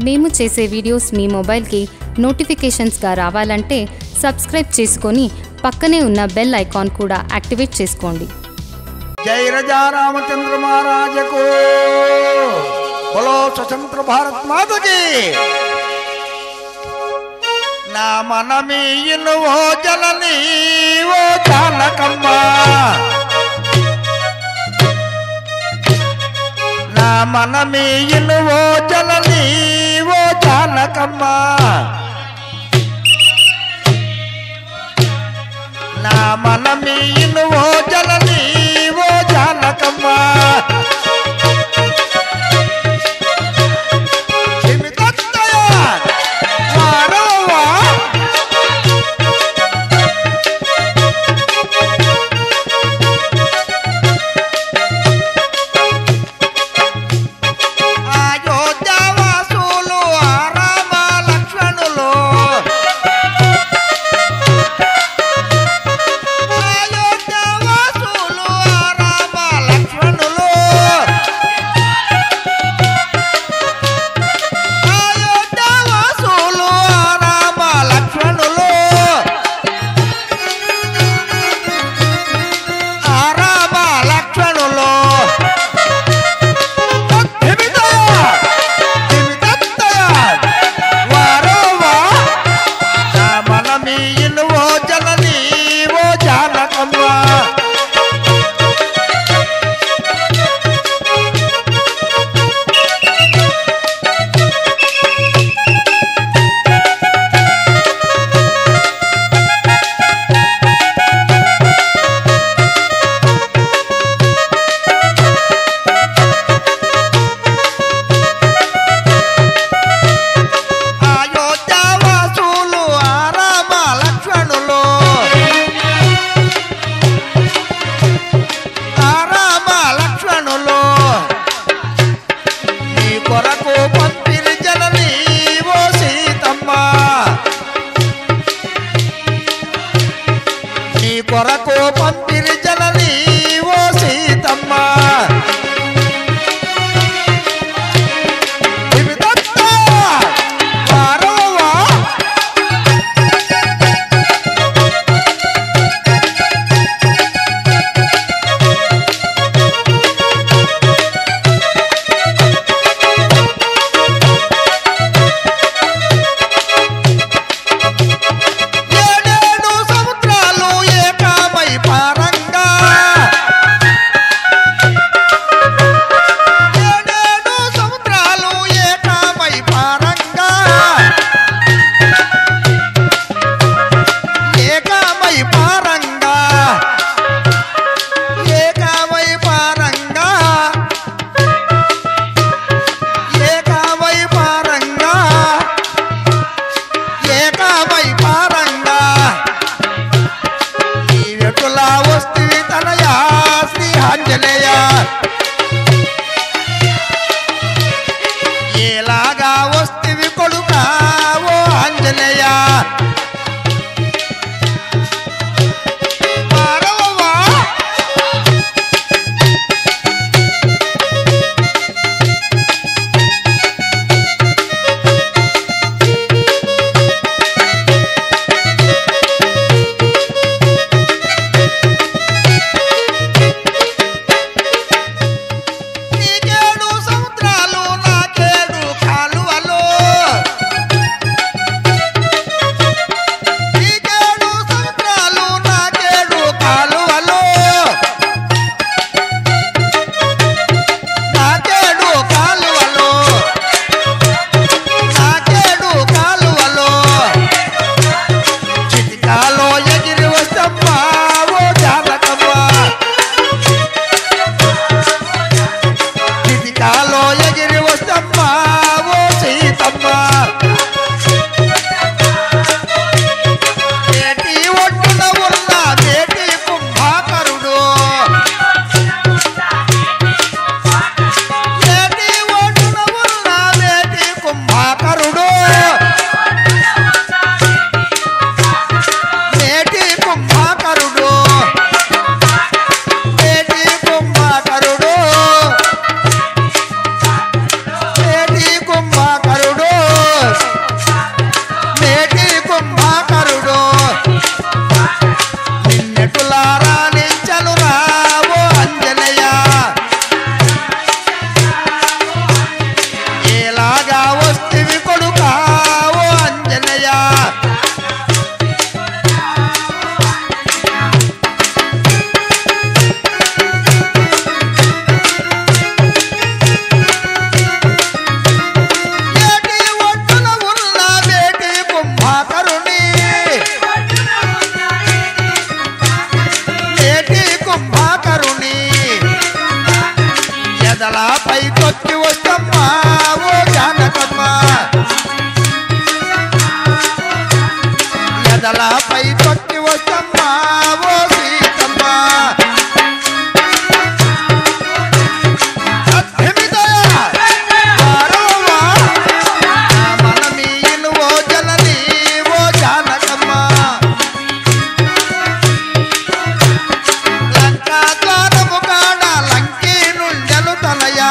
మేము చేసే వీడియోస్ మీ మొబైల్కి నోటిఫికేషన్స్గా రావాలంటే సబ్స్క్రైబ్ చేసుకొని పక్కనే ఉన్న బెల్ ఐకాన్ కూడా యాక్టివేట్ చేసుకోండి జై రజా రామచంద్ర మహారాజకు బలో స్వతంత్ర భారత్ మాతకి నా మనమీయును ఓ జనని ఓ జానకమ్మ నా మనమీయును ఓ జనని ఓ జానకమ్మ నా మనమీయును ఓ జనని ఓ జానకమ్మ చిమితత్తయ వారవ్వ. అయోధ్యవాసులు ఆ రామ లక్ష్మణులు అయోధ్యవాసులు ఎదలాపై తొక్కి వస్తమ్మా ఓ జానకమ్మ ఎదలాపై తొక్కి వస్తమ్మా ఓ సీతమ్మ అద్భుతయ వారవ్వా, నా మనమీయులు ఓ జనని ఓ జానకమ్మ లంకా ద్వారము కాడ లంకీ నుండెలు తనయా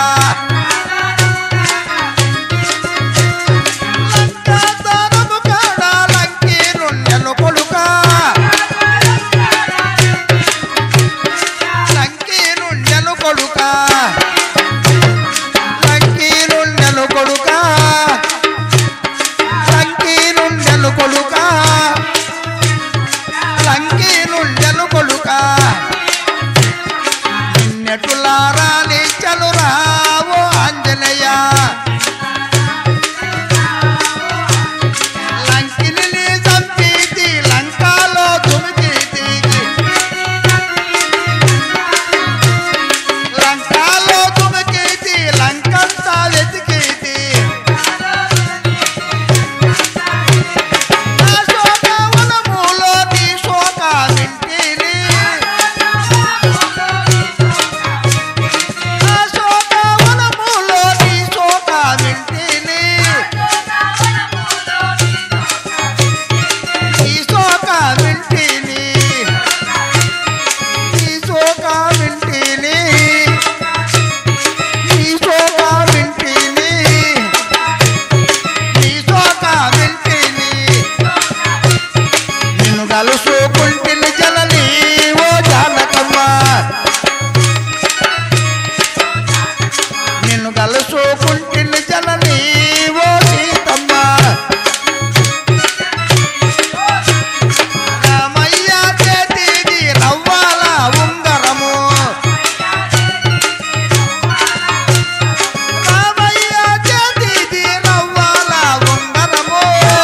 లంకా ద్వారము కాడ లంకీ నుండెలు కొడుకా లంకీ నుండెలు కొడుకా లంకీ నుండెలు కొడుకా లంకీ నుండెలు కొడుకా లంకీ నుండెలు కొడుకా నిన్నెటులారా నిచ్చలురా ఓ ఆంజనేయ లంకిని నీ చంపీతి లంకాలో తుమితీతి లంకాలో తుమికీతి లంకంతా వెతికీతి నా శోక వనములో నీ శోక వింటిని నా శోక వనములో నీ శోక వింటిని నీ శోక వింటిని నీ శోక వింటిని నీ శోక వింటిని నీ శోక వింటిని నిన్ను కలుసుకుంటిని జనని ఓ జానకమ్మ నిన్ను కలుసుకుంటిని జనని ఓ సీతమ్మ రామయ్య చేతిది రవ్వాల ఉంగరము రామయ్య చేతిది రవ్వాల ఉంగరము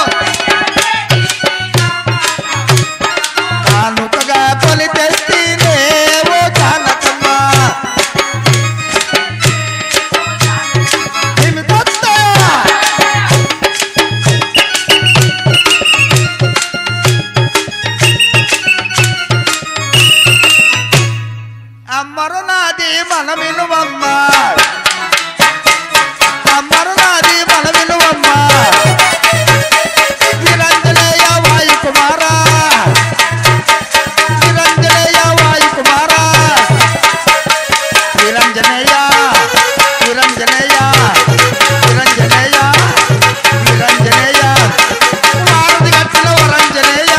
కానుకగా కొని తెస్తేనే ఓ జానకమ్మ ఏమి తత్తయ్య? అమ్మరు నాది మన వినువమ్మ అమ్మరు నాది మన వినువమ్మ నిరంజనేయ వాయు కుమారా నిరంజనేయ వాయు కుమారా నిరంజనేయ నిరంజనేయ నిరంజనేయ నిరంజనేయ వారధి కట్టిన వరంజనేయ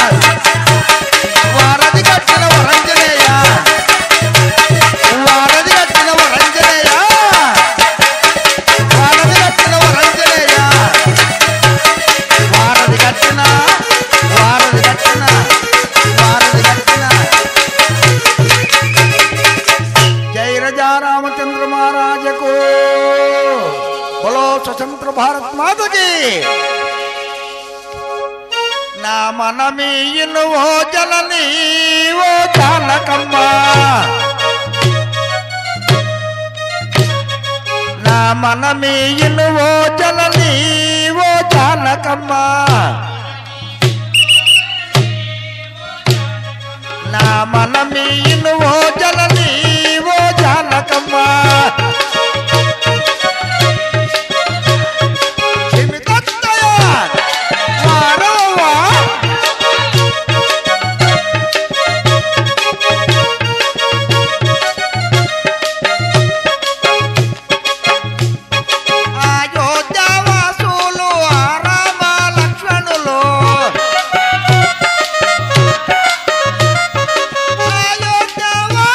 వారధి కట్టిన వరంజనేయ వారధి కట్టిన వరంజనేయ వారధి కట్టిన వరంజనేయ వారధి కట్టిన వారధి కట్టిన వారధి కట్టిన జై రజా రామచంద్ర महाराज को बोलो स्वतंत्र भारत माता की నా మనమీయును ఓ జనని ఓ జానకమ్మ నా మనమీయును ఓ జనని ఓ జానకమ్మ నా మనమీయును ఓ జనని ఓ జానకమ్మ చిమితత్తయ వారవ్వా అయోధ్యవాసులు ఆ రామ లక్ష్మణులు అయోధ్యవాసులు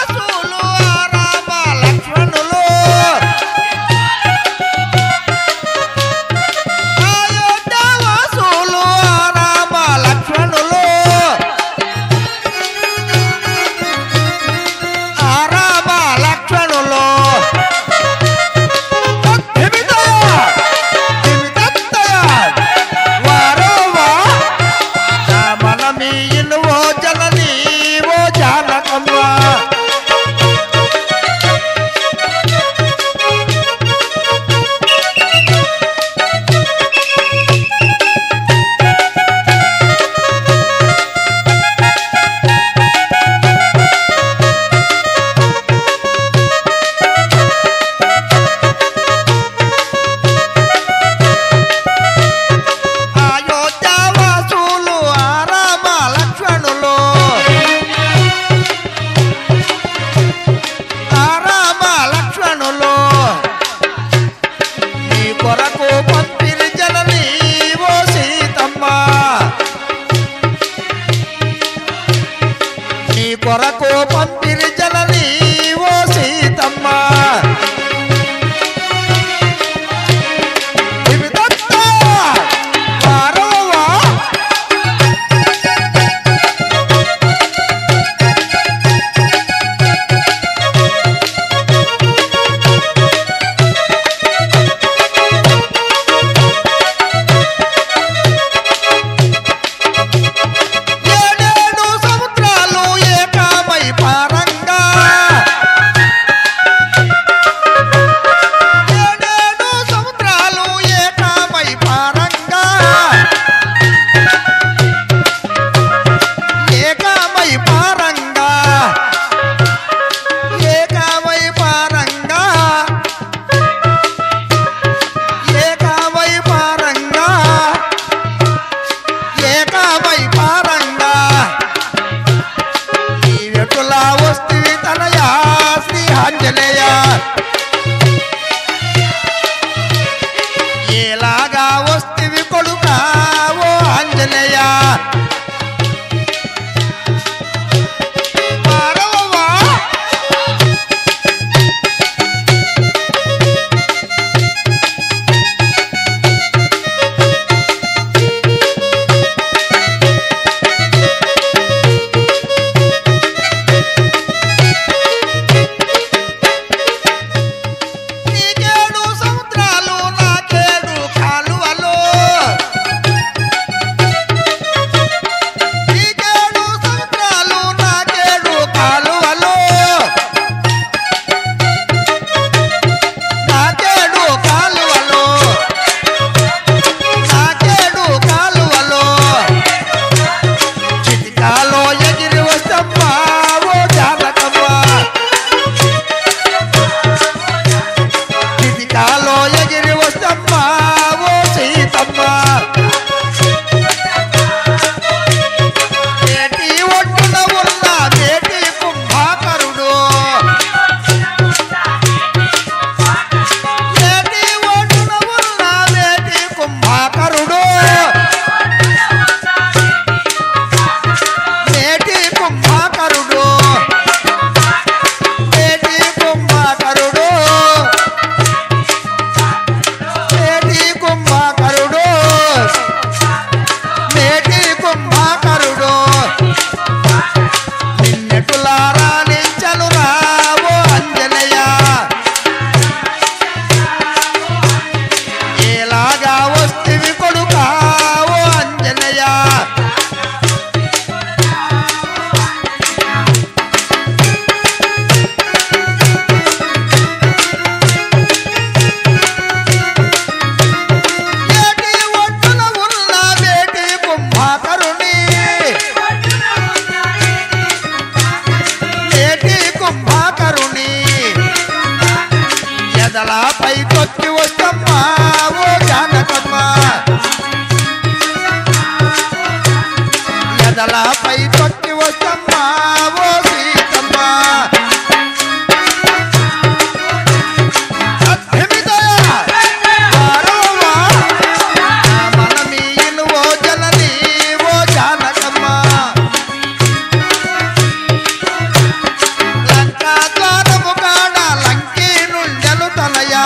ఎదలాపై తొక్కి వస్తమ్మా ఓ జానకమ్మ ఎదలాపై తొక్కి వస్తమ్మా ఓ సీతమ్మ అద్భుతయ వారవ్వా, నా మనమీయును ఓ జనని ఓ జానకమ్మ లంకా ద్వారము కాడ లంకీ నుండెలు తనయా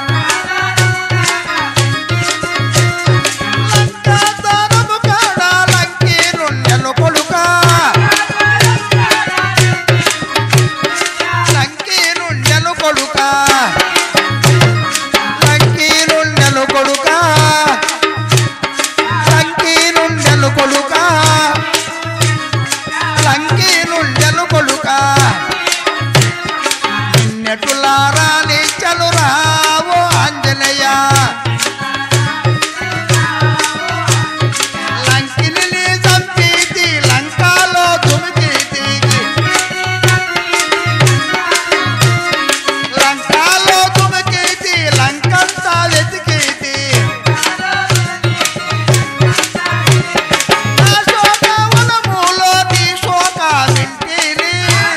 లంకా ద్వారము కాడ లంకీ నుండెలు కొడుకా లంకీ నుండెలు కొడుకా లంకీ నుండెలు కొడుకా లంకీ నుండెలు కొడుకా లంకీ నుండెలు కొడుకా నిన్నెటులారా నిచ్చలురా ఓ ఆంజనేయ లంకిని నీ చంపీతి లంకాలో తుమితీతి లంకాలో తుమికీతి లంకంతా వెతికీతి నా శోకవనములో నీ శోక వింటిని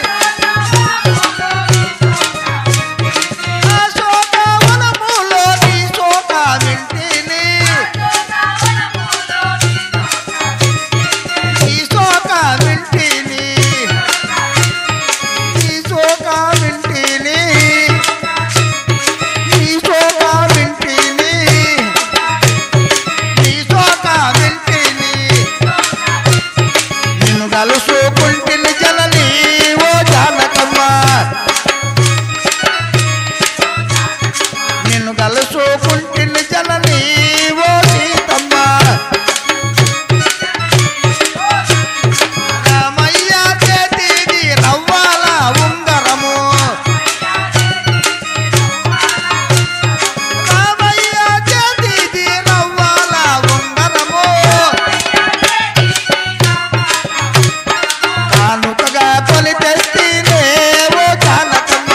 నా శోకవనములో నీ శోక వింటిని నీ శోక వింటిని నీ శోక వింటిని నీ శోక వింటిని నీ శోక వింటిని నిన్ను కలుసుకుంటిని జనని ఓ జానకమ్మ నిన్ను కలుసుకుంటిని జనని ఓ సీతమ్మ రామయ్య చేతిది రవ్వాల ఉంగరము రామయ్య చేతిది రవ్వాల ఉంగరము కానుకగా కొని తెస్తేనే ఓ జానకమ్మ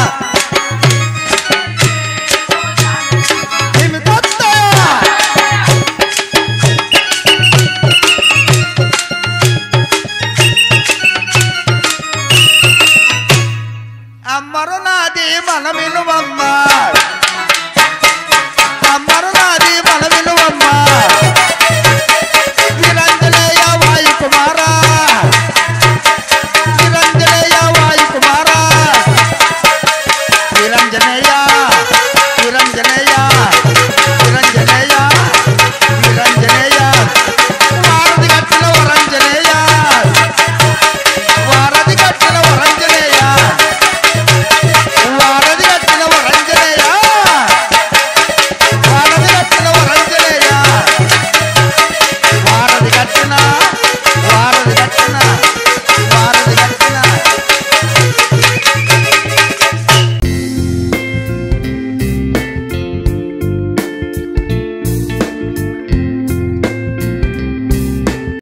ఏమి తత్తయ్య? అమ్మరు నాది మనమినువమ్మ